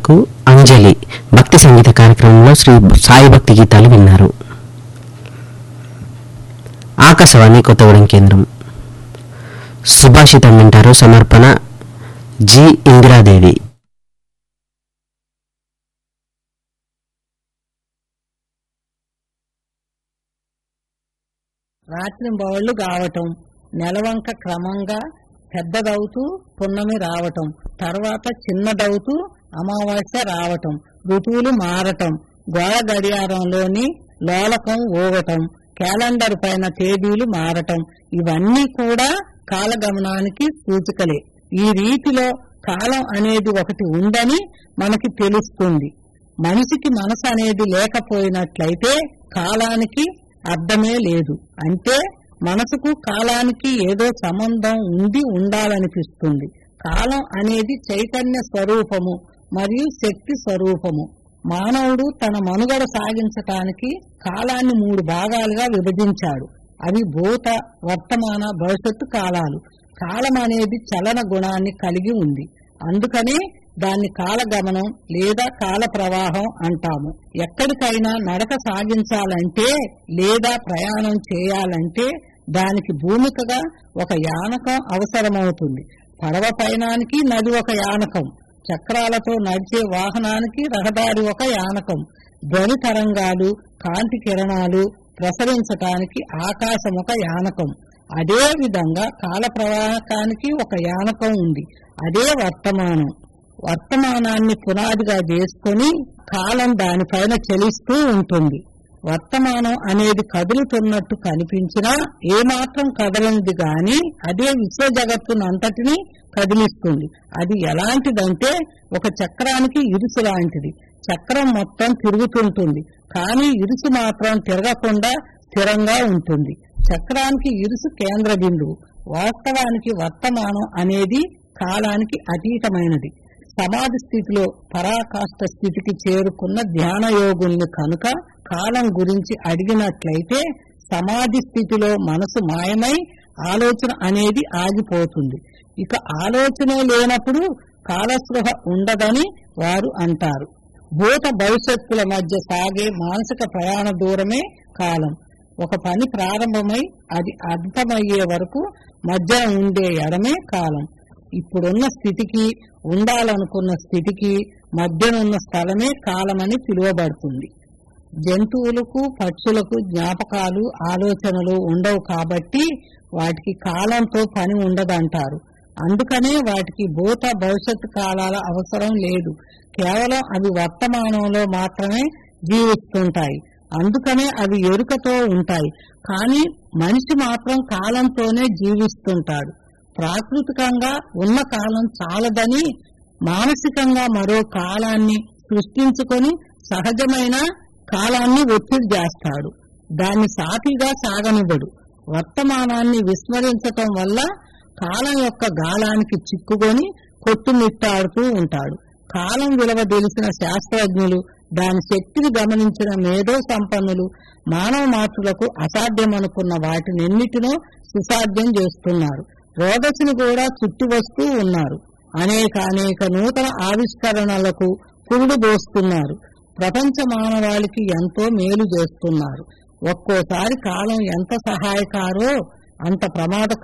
ఇంతవరకు అంజలి భక్తి సంగీత కార్యక్రమంలో శ్రీ సాయి భక్తి గీతాలు విన్నారు ఆకాశవాణి కొత్తగూడెం కేంద్రం సుభాషితం వింటారు సమర్పణ జి ఇందిరాదేవి రాత్రింబవళ్లు కావటం నెలవంక క్రమంగా పెద్దదవుతూ పున్నమి రావటం తర్వాత చిన్నదవుతూ అమావాస్య రావటం ఋతువులు మారటం గోడ గడియారంలోని లోలకం ఊగటం క్యాలెండర్ పైన తేదీలు మారటం ఇవన్నీ కూడా కాలగమనానికి సూచికలే ఈ రీతిలో కాలం అనేది ఒకటి ఉందని మనకి తెలుస్తుంది మనిషికి మనసు అనేది లేకపోయినట్లయితే కాలానికి అర్థమే లేదు అంటే మనసుకు కాలానికి ఏదో సంబంధం ఉండి ఉండాలనిపిస్తుంది కాలం అనేది చైతన్య స్వరూపము మరియు శక్తి స్వరూపము మానవుడు తన మనుగడ సాగించటానికి కాలాన్ని మూడు భాగాలుగా విభజించాడు అవి భూత వర్తమాన భవిష్యత్తు కాలాలు కాలం అనేది చలన గుణాన్ని కలిగి ఉంది అందుకనే దాన్ని కాలగమనం లేదా కాల ప్రవాహం అంటాము ఎక్కడికైనా నడక సాగించాలంటే లేదా ప్రయాణం చేయాలంటే దానికి భూమికగా ఒక యానకం అవసరమవుతుంది పడవ పయనానికి నది ఒక యానకం చక్రాలతో నడిచే వాహనానికి రహదారి ఒక యానకం ధ్వని తరంగాలు కాంతి కిరణాలు ప్రసరించటానికి ఆకాశం ఒక యానకం అదే విధంగా కాల ప్రవాహకానికి ఒక యానకం ఉంది అదే వర్తమానం వర్తమానాన్ని పునాదిగా చేసుకొని కాలం దానిపైన చలిస్తూ ఉంటుంది వర్తమానం అనేది కదులుతున్నట్టు కనిపించినా ఏమాత్రం కదలనిది గాని అదే విశ్వ జగత్తునంతటినీ కదిలిస్తుంది అది ఎలాంటిదంటే ఒక చక్రానికి ఇరుసు లాంటిది చక్రం మొత్తం తిరుగుతుంటుంది కానీ ఇరుసు మాత్రం తిరగకుండా స్థిరంగా ఉంటుంది చక్రానికి ఇరుసు కేంద్ర బిందువు వాస్తవానికి వర్తమానం అనేది కాలానికి అతీతమైనది సమాధి స్థితిలో పరాకాష్ట స్థితికి చేరుకున్న ధ్యాన యోగుల్ని కనుక కాలం గురించి అడిగినట్లయితే సమాధి స్థితిలో మనసు మాయమై ఆలోచన అనేది ఆగిపోతుంది ఇక ఆలోచనే లేనప్పుడు కాలస్పృహ ఉండదని వారు అంటారు భూత భవిష్యత్తుల మధ్య సాగే మానసిక ప్రయాణ దూరమే కాలం ఒక పని ప్రారంభమై అది అర్థమయ్యే వరకు మధ్య ఉండే ఎడమే కాలం ఇప్పుడున్న స్థితికి ఉండాలనుకున్న స్థితికి మధ్యనున్న స్థలమే కాలమని పిలువబడుతుంది జంతువులకు పక్షులకు జ్ఞాపకాలు ఆలోచనలు ఉండవు కాబట్టి వాటికి కాలంతో పని ఉండదంటారు అందుకనే వాటికి భూత భవిష్యత్తు కాలాల అవసరం లేదు కేవలం అవి వర్తమానంలో మాత్రమే జీవిస్తుంటాయి అందుకనే అవి ఎరుకతో ఉంటాయి కానీ మనిషి మాత్రం కాలంతోనే జీవిస్తుంటాడు ప్రాకృతికంగా ఉన్న కాలం చాలదని మానసికంగా మరో కాలాన్ని సృష్టించుకొని సహజమైన కాలాన్ని ఒత్తిడి చేస్తాడు దాన్ని సాటిగా సాగనివ్వడు వర్తమానాన్ని విస్మరించటం వల్ల కాలం యొక్క గాలానికి చిక్కుకొని కొట్టుమిట్టాడుతూ ఉంటాడు కాలం విలువ తెలిసిన శాస్త్రజ్ఞులు దాని శక్తిని గమనించిన మేధో సంపన్నులు మానవ మాతృలకు అసాధ్యమనుకున్న వాటినెన్నిటినో సుసాధ్యం చేస్తున్నారు రోదసిని కూడా చుట్టి వస్తూ ఉన్నారు అనేక అనేక నూతన ఆవిష్కరణలకు పురుడు పోస్తున్నారు ప్రపంచ మానవాళికి ఎంతో మేలు చేస్తున్నారు ఒక్కోసారి కాలం ఎంత సహాయకారో అంత ప్రమాద